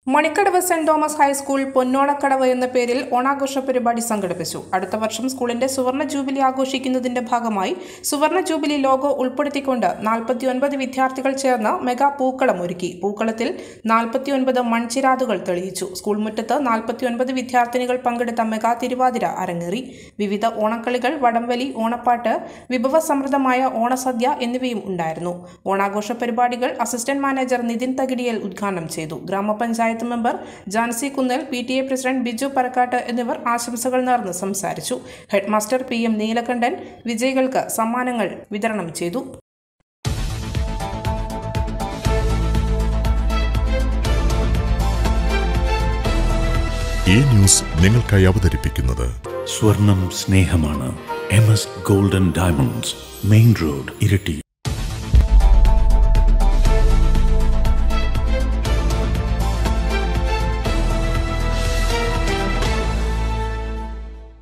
Manikkadavu saint Thomas high school Ponnonakkadavu എന്ന പേരിൽ ഓണാഘോഷ പരിപാടി സംഘടിപ്പിച്ചു അടുത്ത വർഷം സ്കൂളിന്റെ സുവർണ ജൂബിലി ആഘോഷിക്കുന്നതിന്റെ ഭാഗമായി സുവർണ ജൂബിലി ലോഗോ ഉൾപ്പെടുത്തിക്കൊണ്ട് നാൽപ്പത്തിയൊൻപത് വിദ്യാർത്ഥികൾ ചേർന്ന് മെഗാ പൂക്കളം ഒരുക്കി പൂക്കളത്തിൽ നാൽപ്പത്തിയൊൻപത് മൺചിരാതുകൾ തെളിയിച്ചു സ്കൂൾ മുറ്റത്ത് നാൽപ്പത്തിയൊൻപത് വിദ്യാർത്ഥിനികൾ പങ്കെടുത്ത മെഗാ തിരുവാതിര അരങ്ങേറി വിവിധ ഓണക്കളികൾ വടംവലി ഓണപ്പാട്ട് വിഭവസമൃദ്ധമായ ഓണസദ്യ എന്നിവയും ഉണ്ടായിരുന്നു ഓണാഘോഷ പരിപാടികൾ അസിസ്റ്റന്റ് മാനേജർ നിതിൻ തകിടിയൽ ഉദ്ഘാടനം ചെയ്തു ഗ്രാമപഞ്ചായത്ത് member Jancy Kunnel P T A president Biju Parakkattu എന്നിവർ ആശംസകൾ നേർന്ന് സംസാരിച്ചു ഹെഡ്മാസ്റ്റർ പി എം നീലകണ്ഠൻ വിജയികൾക്ക് സമ്മാനങ്ങൾ വിതരണം ചെയ്തു ഈ ന്യൂസ് നിങ്ങൾക്കായി അവതരിപ്പിക്കുന്നത് സ്വർണം സ്നേഹമാണ് M S golden diamonds main road ഇരട്ടി